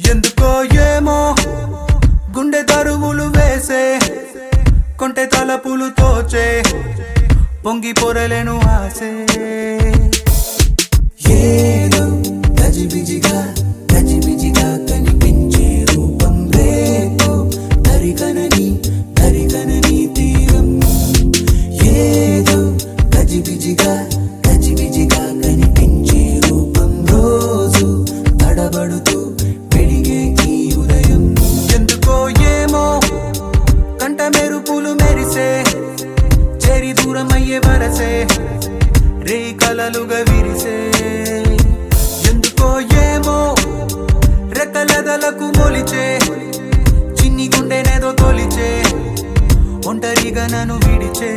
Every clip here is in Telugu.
ఎందుకో ఏమో గుండె దరువులు వేసే కొంటె తలపులు తోచే పొంగి పొరలేను ఆసే ఏదో గజిబిజిగా గజిబిజిగా కనిపించే రూపం రేపు దరికనని దరికనని తీరం ఏదో గజిబిజిగా గజిబిజిగా కనిపించే రూపం రోజు తడబడుతూ వెలిగే ఈ ఉదయం ఎందుకో ఏమో కంట మెరుపులు మెరిసే చేరి దూరం అయ్యే వరసే రే కలలుగా విరిసే ఎందుకో ఏమో రెక్కలదలకు మొలిచే చిన్ని గుండెనేదో తొలిచే ఒంటరిగా నన్ను విడిచే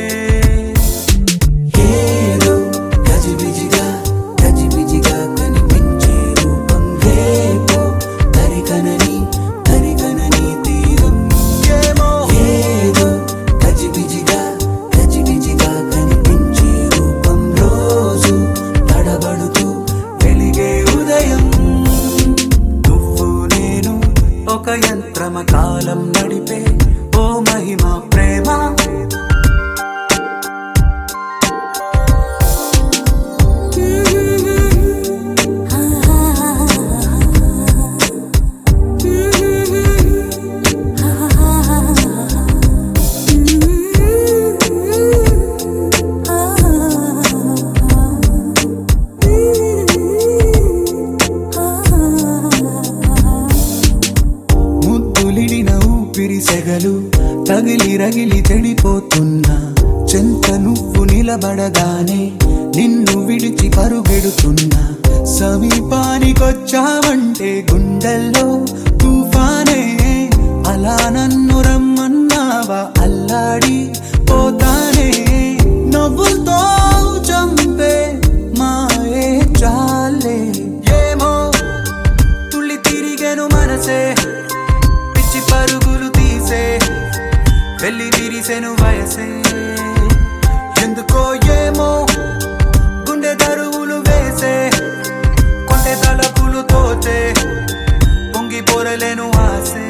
ఏదో గజిబిజిగా గజిబిజిగా కనిపించే రూపం రేపు దరికనని దరికనని తీరం ఏమో ఏదో గజిబిజిగా గజిబిజిగా కనిపించే రూపం రోజు తడబడుతూ వెలిగే ఉదయం నువ్వు నేను ఒక యంత్రమ కాలం నడిపే ఓ మహిమ ప్రేమ ముద్దులిడిన ఊపిరి సెగలు తగిలి రగిలి తెడిపోతున్నా చెంత నువ్వు నిలబడగానే నిన్ను విడిచి పరుగెడుతున్నా సమీపానికొచ్చావంటే గుండెల్లో తుఫానే అలా నన్ను రమ్మన్నావా అల్లాడి పోతానే నవ్వులతో చంపే మాయే చాలే ఏమో తుళ్ళి తిరిగెను మనసే పిచ్చి పరుగులు తీసే వెళ్ళి విరిసెను వయసే ఎందుకో ఏమో గుండె దరువులు వేసే కొండె తలపులు తోచే పొంగి పొరలేను ఆసే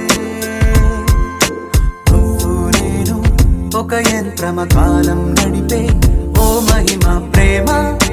నువ్వు నేను ఒక యంత్రమ కాలం నడిపే ఓ మహిమ ప్రేమ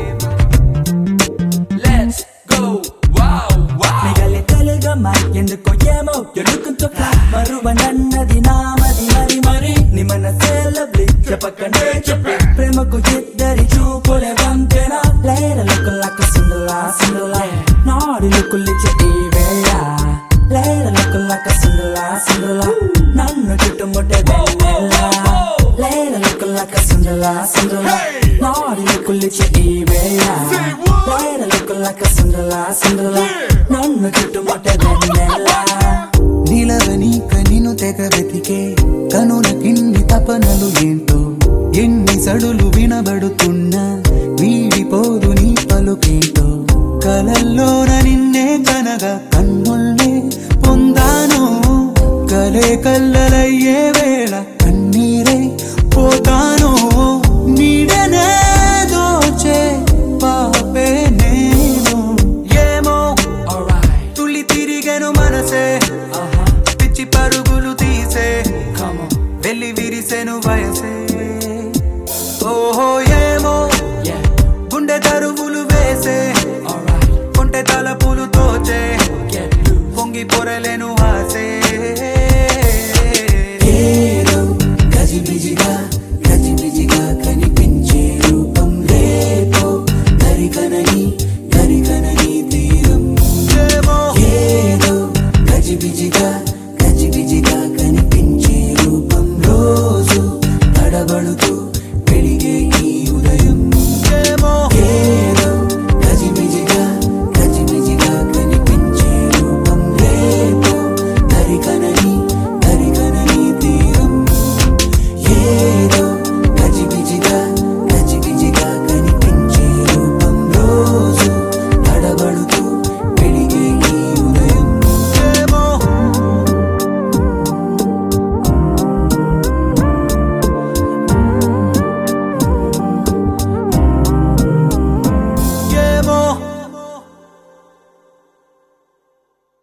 Let's go, wow, wow. మిగలి తెలుగమ్మా ఎందుకో ఏమో ఎలుకుంటూ మరువ నన్నది నామది మరి మరి నీ మనసే లవ్లీ చెప్పకనే చెప్పి ప్రేమకు ఇద్దరి చూపులే వంతెన లేర లుక్కులక్క సుందలా సుందలా నాడి లుక్కులిచ్చే ఈ వేళ లేర లుక్కులక్క సుందలా సుందలా నన్ను చుట్టుముట్టే వెన్నెల లేర లుక్కులక్క సుందలా సుందలా నాడి లుక్కులిచ్చే ఈ వేళ లేర లుక్కులక్క సుందలా సుందలా నన్ను చుట్టుముట్టే వెన్నెల నిలవని కనిను తెగ వెతికే కనుల కిన్ని తపనలు ఏంటో ఎన్ని సడులు వినబడుతున్నా వీడిపోదు నీ పలుకేంటో కలల్లోన నిన్నే కనగా కన్నుల్నే పొందాను కలే కల్లలయ్యే వేళ కన్నీరే పోతాను నీడనే దోచే పాపే నేను ఏమో Alright, తుళ్ళి తిరిగెను మనసే uh-huh, పిచ్చి పరుగులు తీసే come on, వెళ్ళి విరిసెను వయసే ఓహో ఏమో yeah, గుండె దరువులు వేసే alright, కొంటె తలపులు తోచే get loose. పొంగి పొరలేను ఆసే ఏదో గజిబిజిగా